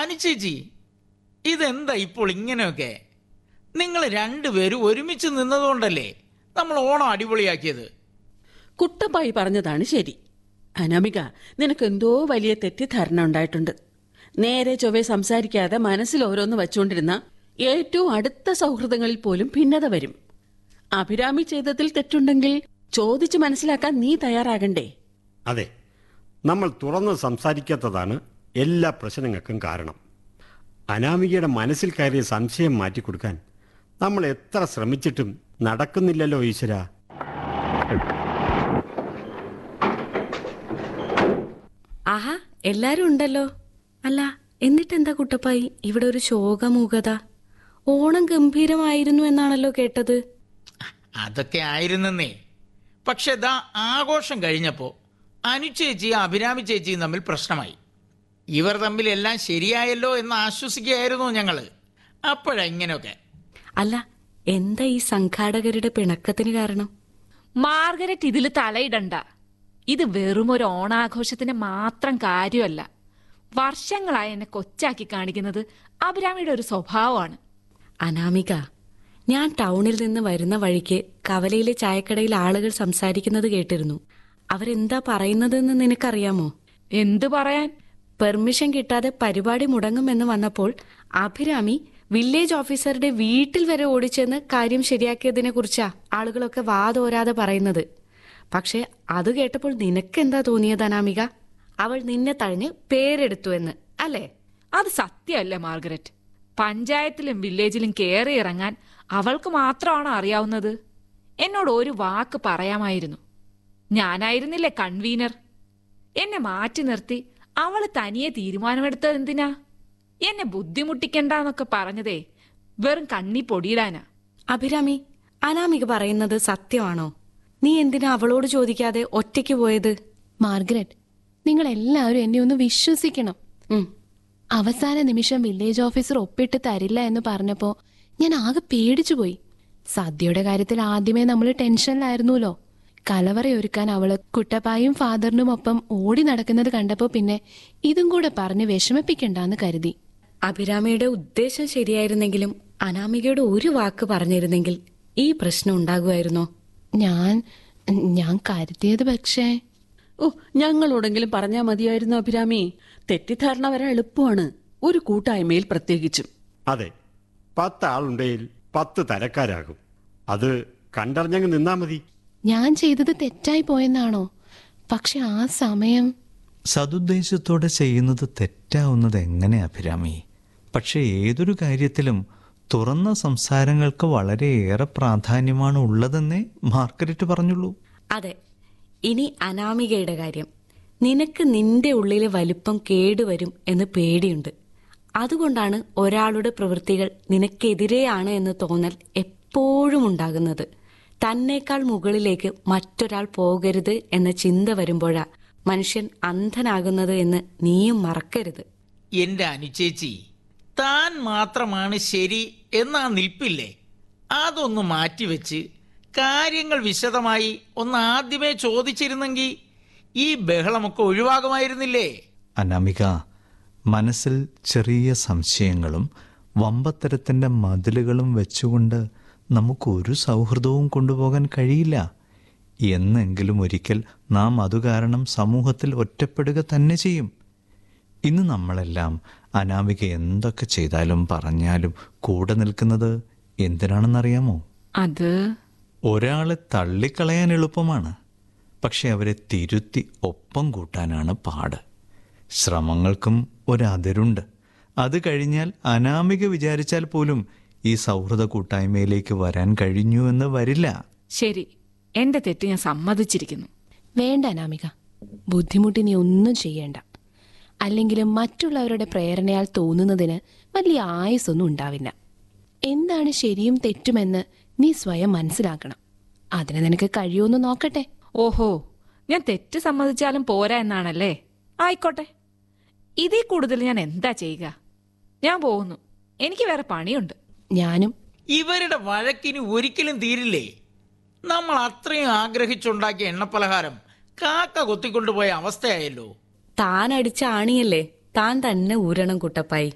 അനുചേച്ചി ഇതെന്താ ഇപ്പോൾ ഇങ്ങനെയൊക്കെ നിങ്ങൾ രണ്ടുപേരും ഒരുമിച്ച് നിന്നതുകൊണ്ടല്ലേ നമ്മൾ ഓണം അടിപൊളിയാക്കിയത് കുട്ടപ്പായി പറഞ്ഞതാണ് ശരി അനാമിക നിനക്ക് എന്തോ വലിയ തെറ്റിദ്ധാരണ ഉണ്ടായിട്ടുണ്ട് നേരെ ചൊവ്വെ സംസാരിക്കാതെ മനസ്സിൽ ഓരോന്ന് വച്ചുകൊണ്ടിരുന്ന ഏറ്റവും അടുത്ത സൗഹൃദങ്ങളിൽ പോലും ഭിന്നത വരും അഭിരാമി ചെയ്തതിൽ തെറ്റുണ്ടെങ്കിൽ ചോദിച്ചു മനസ്സിലാക്കാൻ നീ തയ്യാറാകണ്ടേ അതെ നമ്മൾ തുറന്ന് സംസാരിക്കാത്തതാണ് എല്ലാ പ്രശ്നങ്ങൾക്കും കാരണം അനാമികയുടെ മനസ്സിൽ കയറിയ സംശയം മാറ്റിക്കൊടുക്കാൻ നമ്മൾ എത്ര ശ്രമിച്ചിട്ടും നടക്കുന്നില്ലല്ലോ ഈശ്വര ആഹാ എല്ലാരും ഉണ്ടല്ലോ അല്ല എന്നിട്ടെന്താ കുട്ടപ്പായി ഇവിടെ ഒരു ശോകമൂകത ഓണം ഗംഭീരമായിരുന്നു എന്നാണല്ലോ കേട്ടത് അതൊക്കെ ആയിരുന്നെന്നേ പക്ഷെ ദാ ആഘോഷം കഴിഞ്ഞപ്പോൾ അനുചേച്ചിയും അഭിരാമി ചേച്ചിയും തമ്മിൽ പ്രശ്നമായി ഇവർ തമ്മിൽ എല്ലാം ശരിയായല്ലോ എന്ന് ആശ്വസിക്കുകയായിരുന്നു ഞങ്ങൾ അപ്പോഴാ ഇങ്ങനെയൊക്കെ അല്ല എന്താ ഈ സംഘാടകരുടെ പിണക്കത്തിന് കാരണം മാർഗരറ്റ് ഇതിൽ തലയിടണ്ട ഇത് വെറും ഒരു ഓണാഘോഷത്തിന് മാത്രം കാര്യമല്ല വർഷങ്ങളായി എന്നെ കൊച്ചാക്കി കാണിക്കുന്നത് അഭിരാമിയുടെ ഒരു സ്വഭാവമാണ് അനാമിക ഞാൻ ടൗണിൽ നിന്ന് വരുന്ന വഴിക്ക് കവലയിലെ ചായക്കടയിൽ ആളുകൾ സംസാരിക്കുന്നത് കേട്ടിരുന്നു അവരെന്താ പറയുന്നതെന്ന് നിനക്കറിയാമോ എന്തു പറയാൻ പെർമിഷൻ കിട്ടാതെ പരിപാടി മുടങ്ങുമെന്ന് വന്നപ്പോൾ അഭിരാമി വില്ലേജ് ഓഫീസറുടെ വീട്ടിൽ വരെ ഓടിച്ചെന്ന് കാര്യം ശരിയാക്കിയതിനെ കുറിച്ചാ ആളുകളൊക്കെ വാതോരാതെ പറയുന്നത് പക്ഷെ അത് കേട്ടപ്പോൾ നിനക്കെന്താ തോന്നിയത് അനാമിക അവൾ നിന്നെ തഴഞ്ഞ് പേരെടുത്തു എന്ന് അല്ലേ അത് സത്യമല്ലേ മാർഗരറ്റ് പഞ്ചായത്തിലും വില്ലേജിലും കയറി ഇറങ്ങാൻ അവൾക്ക് മാത്രമാണ് അറിയാവുന്നത് എന്നോട് ഒരു വാക്ക് പറയാമായിരുന്നു ഞാനായിരുന്നില്ലേ കൺവീനർ എന്നെ മാറ്റി നിർത്തി അവള് തനിയെ തീരുമാനമെടുത്തത് എന്തിനാ എന്നെ ബുദ്ധിമുട്ടിക്കണ്ടെന്നൊക്കെ പറഞ്ഞതേ വെറും കണ്ണി പൊടിയിടാനാ അഭിരാമി അനാമിക പറയുന്നത് സത്യമാണോ നീ എന്തിനാ അവളോട് ചോദിക്കാതെ ഒറ്റയ്ക്ക് പോയത് മാർഗരറ്റ് നിങ്ങൾ എല്ലാവരും എന്നെ ഒന്ന് വിശ്വസിക്കണം ഉം. അവസാന നിമിഷം വില്ലേജ് ഓഫീസർ ഒപ്പിട്ട് തരില്ല എന്ന് പറഞ്ഞപ്പോ ഞാൻ ആകെ പേടിച്ചുപോയി സദ്യയുടെ കാര്യത്തിൽ ആദ്യമേ നമ്മൾ ടെൻഷനിലായിരുന്നല്ലോ കലവറയൊരുക്കാൻ അവള് കുട്ടപ്പായും ഫാദറിനും ഒപ്പം ഓടി നടക്കുന്നത് കണ്ടപ്പോ പിന്നെ ഇതും കൂടെ പറഞ്ഞ് വിഷമിപ്പിക്കണ്ടെന്ന് കരുതി അഭിരാമിയുടെ ഉദ്ദേശം ശരിയായിരുന്നെങ്കിലും അനാമികയുടെ ഒരു വാക്ക് പറഞ്ഞിരുന്നെങ്കിൽ ഈ പ്രശ്നം ഉണ്ടാകുമായിരുന്നോ ഞാൻ ഞാൻ കരുതിയത് പക്ഷേ ഓ ഞങ്ങളോടെങ്കിലും പറഞ്ഞാൽ മതിയായിരുന്നു അഭിരാമി തെറ്റിദ്ധാരണ വരാൻ എളുപ്പമാണ് ഒരു കൂട്ടായ്മയിൽ പ്രത്യേകിച്ചും അതെ പത്ത് ആളുണ്ടെങ്കിൽ പത്ത് തരക്കാരാകും അത് കണ്ടറിഞ്ഞങ്ങ് നിന്നാ മതി ഞാൻ ചെയ്തത് തെറ്റായി പോയെന്നാണോ പക്ഷെ ആ സമയം സതുദ്ദേശത്തോടെ ചെയ്യുന്നത് തെറ്റാവുന്നത് എങ്ങനെ അഭിരാമി പക്ഷെ ഏതൊരു കാര്യത്തിലും തുറന്ന സംസാരങ്ങൾക്ക് വളരെയേറെ പ്രാധാന്യമാണ് ഉള്ളതെന്നേ മാർഗരറ്റ് പറഞ്ഞുള്ളൂ അതെ ഇനി അനാമികയുടെ കാര്യം നിനക്ക് നിന്റെ ഉള്ളിലെ വലിപ്പം കേടുവരും എന്ന് പേടിയുണ്ട് അതുകൊണ്ടാണ് ഒരാളുടെ പ്രവൃത്തികൾ നിനക്കെതിരെയാണ് എന്ന് തോന്നൽ എപ്പോഴും ഉണ്ടാകുന്നത് തന്നേക്കാൾ മുകളിലേക്ക് മറ്റൊരാൾ പോകരുത് എന്ന ചിന്ത വരുമ്പോഴാ മനുഷ്യൻ അന്ധനാകുന്നത് എന്ന് നീയും മറക്കരുത് എന്റെ അനുചേച്ചി താൻ മാത്രമാണ് ശരി എന്നാ നിൽപ്പില്ലേ അതൊന്ന് മാറ്റിവെച്ച് കാര്യങ്ങൾ വിശദമായി ഒന്ന് ആദ്യമേ ചോദിച്ചിരുന്നെങ്കിൽ ഈ ബഹളമൊക്കെ ഒഴിവാകുമായിരുന്നില്ലേ അനാമിക മനസ്സിൽ ചെറിയ സംശയങ്ങളും വമ്പത്തരത്തിൻ്റെ മതിലുകളും വെച്ചുകൊണ്ട് നമുക്കൊരു സൗഹൃദവും കൊണ്ടുപോകാൻ കഴിയില്ല എന്നെങ്കിലും ഒരിക്കൽ നാം അതു കാരണം സമൂഹത്തിൽ ഒറ്റപ്പെടുക തന്നെ ചെയ്യും ഇന്ന് നമ്മളെല്ലാം അനാമിക എന്തൊക്കെ ചെയ്താലും പറഞ്ഞാലും കൂടെ നിൽക്കുന്നത് എന്തിനാണെന്നറിയാമോ അത് ഒരാളെ തള്ളിക്കളയാൻ എളുപ്പമാണ് പക്ഷെ അവരെ തിരുത്തി ഒപ്പം കൂട്ടാനാണ് പാട് ശ്രമങ്ങൾക്കും ഒരതിരുണ്ട് അത് കഴിഞ്ഞാൽ അനാമിക വിചാരിച്ചാൽ പോലും ഈ സൗഹൃദ കൂട്ടായ്മയിലേക്ക് വരാൻ കഴിഞ്ഞു എന്ന് വരില്ല ശരി എന്റെ തെറ്റ് ഞാൻ സമ്മതിച്ചിരിക്കുന്നു വേണ്ട അനാമിക ബുദ്ധിമുട്ടി നീ ഒന്നും ചെയ്യേണ്ട അല്ലെങ്കിലും മറ്റുള്ളവരുടെ പ്രേരണയാൽ തോന്നുന്നതിന് വലിയ ആയുസൊന്നും ഉണ്ടാവില്ല എന്താണ് ശരിയും തെറ്റുമെന്ന് നീ സ്വയം മനസ്സിലാക്കണം അതിന് നിനക്ക് കഴിയുമെന്ന് നോക്കട്ടെ ഓഹോ ഞാൻ തെറ്റ് സമ്മതിച്ചാലും പോരാ എന്നാണല്ലേ ആയിക്കോട്ടെ ഇതിൽ കൂടുതൽ ഞാൻ എന്താ ചെയ്യുക ഞാൻ പോകുന്നു എനിക്ക് വേറെ പണിയുണ്ട് ഞാനും ഇവരുടെ വഴക്കിന് ഒരിക്കലും തീരില്ലേ നമ്മൾ അത്രയും ആഗ്രഹിച്ചുണ്ടാക്കിയ എണ്ണപ്പലഹാരം കാക്ക കൊത്തിക്കൊണ്ടുപോയ അവസ്ഥയായല്ലോ താൻ അടിച്ച ആണിയല്ലേ താൻ തന്നെ ഊരണം കുട്ടപ്പായി